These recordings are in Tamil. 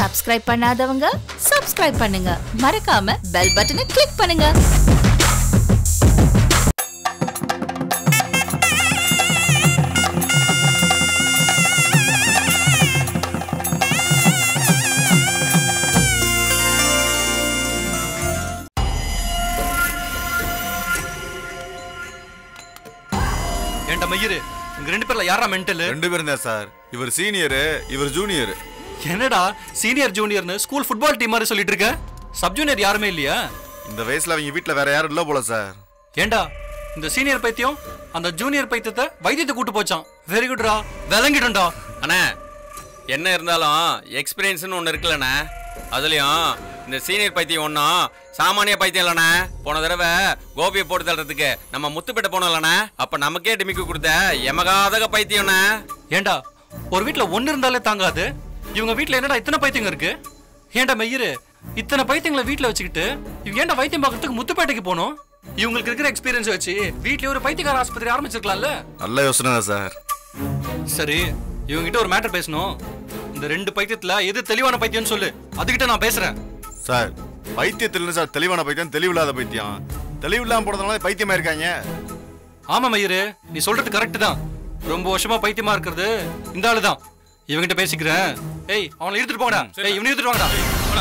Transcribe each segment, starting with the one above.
சப்ஸ்கிரைப் பண்ணாதவங்க சப்ஸ்கிரைப் பண்ணுங்க மறக்காம பெல் பட்டனை கிளிக் பண்ணுங்க ஏன்டா மயிரு இங்க ரெண்டு பேர்ல யாரா மென்டல் ரெண்டு பேரும் தான் சார் இவர் சீனியரு இவர் ஜூனியர் என்னடா சீனியர் ஜூனியர்னு ஸ்கூல் ஃபுட்பால் டீம் மாதிரி சொல்லிட்டு இருக்க சப் ஜூனியர் யாருமே இல்லையா இந்த வயசுல அவங்க வீட்ல வேற யாரும் இல்ல போல சார் ஏன்டா இந்த சீனியர் பைத்தியம் அந்த ஜூனியர் பைத்தியத்தை வைத்தியத்தை கூட்டு போச்சான் வெரி குட்ரா விளங்கிடும்டா அண்ணா என்ன இருந்தாலும் எக்ஸ்பீரியன்ஸ்னு ஒன்று இருக்குல்லண்ணே அதுலயும் இந்த சீனியர் பைத்தியம் ஒன்றும் சாமானிய பைத்தியம் இல்லைண்ணே போன தடவை கோபியை போட்டு தள்ளுறதுக்கு நம்ம முத்துப்பேட்டை போனோம்லண்ணே அப்ப நமக்கே டிமிக்கு கொடுத்த எமகாதக பைத்தியம்ண்ணே ஏன்டா ஒரு வீட்ல ஒண்ணு இருந்தாலே தாங்காது இவங்க வீட்ல என்னடா இத்தனை பைத்தியங்க இருக்கு ஏன்டா மெய்யரு இத்தனை பைத்தியங்களை வீட்ல வச்சுக்கிட்டு இவங்க ஏன்டா வைத்தியம் பார்க்கறதுக்கு முத்துப்பேட்டைக்கு போகணும் இவங்களுக்கு இருக்கிற எக்ஸ்பீரியன்ஸ் வச்சு வீட்லயே ஒரு பைத்தியக்கார ஆஸ்பத்திரி ஆரம்பிச்சிருக்கலாம்ல நல்ல யோசனை தான் சார் சரி இவங்க கிட்ட ஒரு மேட்டர் பேசணும் இந்த ரெண்டு பைத்தியத்துல எது தெளிவான பைத்தியம்னு சொல்லு அதுகிட்ட நான் பேசுறேன் சார் பைத்தியத்தில் இல்ல சார் தெளிவான பைத்தியம் தெளிவில்லாத பைத்தியம் தெளிவில்லாம போனதுனால பைத்தியமா இருக்காங்க ஆமா மயிரு நீ சொல்றது கரெக்ட் தான் ரொம்ப வருஷமா பைத்தியமா இருக்கிறது இந்த ஆளு தான் இவங்கிட்ட பேசிக்கிறேன் ஏய் அவனை இழுத்துட்டு போங்கடா ஏய் இவனை இழுத்துட்டு வாங்கடா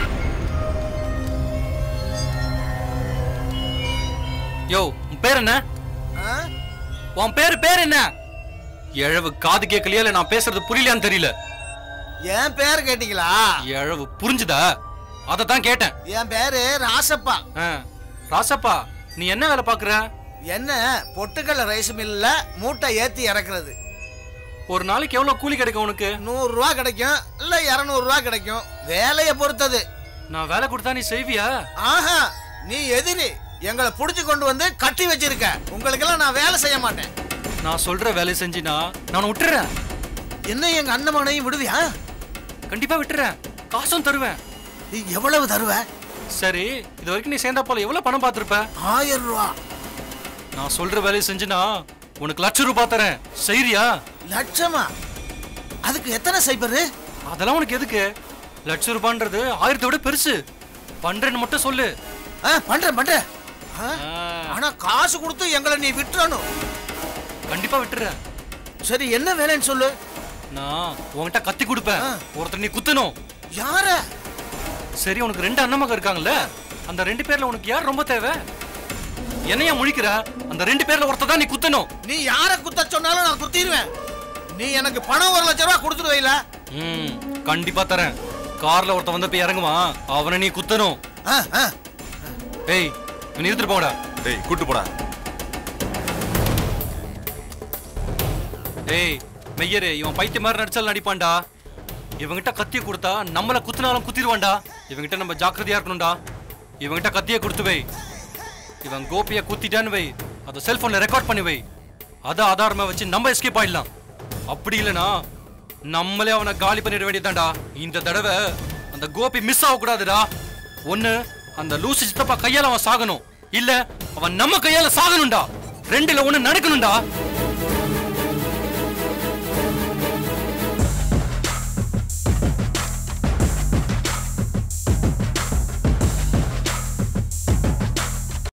யோ உன் பேர் என்ன உன் பேரு பேர் என்ன எழவு காது கேட்கலையா இல்ல நான் பேசுறது புரியலையான்னு தெரியல என் பேர் கேட்டீங்களா எழவு புரிஞ்சுதா அதை தான் கேட்டேன் என் பேரு ராசப்பா ஆ, ராசப்பா நீ என்ன வேலை பாக்குற என்ன பொட்டுக்கல்ல ரைஸ் மில்ல மூட்டை ஏத்தி இறக்குறது ஒரு நாளைக்கு எவ்வளவு கூலி கிடைக்கும் உனக்கு நூறு ரூபா கிடைக்கும் இல்ல இருநூறு ரூபா கிடைக்கும் வேலையை பொறுத்தது நான் வேலை கொடுத்தா நீ செய்வியா ஆஹா நீ எதிரி எங்களை புடிச்சு கொண்டு வந்து கட்டி வச்சிருக்க உங்களுக்கெல்லாம் நான் வேலை செய்ய மாட்டேன் நான் சொல்ற வேலை செஞ்சினா நான் விட்டுறேன் என்ன எங்க அண்ணமனையும் விடுவியா கண்டிப்பா விட்டுறேன் காசும் தருவேன் நீ எவ்வளவு தருவ சரி இது வரைக்கும் நீ சேர்ந்தா போல எவ்வளவு பணம் பார்த்திருப்ப ஆயிரம் ரூபா நான் சொல்ற வேலையை செஞ்சினா உனக்கு லட்சம் ரூபாய் தரேன் செய்றியா லட்சமா அதுக்கு எத்தனை சைபரு அதெல்லாம் உனக்கு எதுக்கு லட்சம் ரூபான்றது ஆயிரத்தை விட பெருசு பண்றேன்னு மட்டும் சொல்லு ஆ, பண்றேன் பண்றேன் ஆ, ஆ, ஆனா காசு கொடுத்து எங்களை நீ விட்டுறணும் கண்டிப்பா விட்டுறேன் சரி என்ன வேலைன்னு சொல்லு நான் உன்கிட்ட கத்தி கொடுப்பேன் ஆ. ஒருத்தர் நீ குத்தணும் யார சரி உனக்கு ரெண்டு அண்ணன் இருக்காங்கல்ல அந்த ரெண்டு பேர்ல உனக்கு யார் ரொம்ப தேவை என்னையா முழிக்கிற அந்த ரெண்டு பேர்ல ஒருத்தர் தான் நீ குத்தணும் நீ யார குத்த சொன்னாலும் நான் குத்திடுவேன் நீ எனக்கு பணம் ஒரு லட்சம் ரூபா கொடுத்துருவையில ம் கண்டிப்பா தரேன் கார்ல ஒருத்தன் வந்து போய் இறங்குவான் அவனை நீ குத்தணும் ஏய் இவனை இழுத்துட்டு போங்கடா டேய் கூட்டு போடா ஏய் மெய்யரே இவன் பைத்திய மாதிரி நடிச்சாலும் நடிப்பான்டா இவங்கிட்ட கத்திய கொடுத்தா நம்மள குத்துனாலும் குத்திடுவான்டா இவங்கிட்ட நம்ம ஜாக்கிரதையா இருக்கணும்டா இவங்கிட்ட கத்திய கொடுத்து வை இவன் கோபிய குத்திட்டான்னு வை அதை செல்போன்ல ரெக்கார்ட் பண்ணி வை அதை ஆதாரமா வச்சு நம்ம எஸ்கேப் ஆயிடலாம் அப்படி இல்லனா நம்மளே அவனை காலி பண்ணிட வேண்டியதான்டா இந்த தடவை அந்த கோபி மிஸ் ஆகக்கூடாதுடா ஒண்ணு அந்த லூசு சித்தப்பா கையால அவன் சாகணும் இல்ல அவன் நம்ம கையால சாகணும்டா ரெண்டுல ஒண்ணு நடக்கணும்டா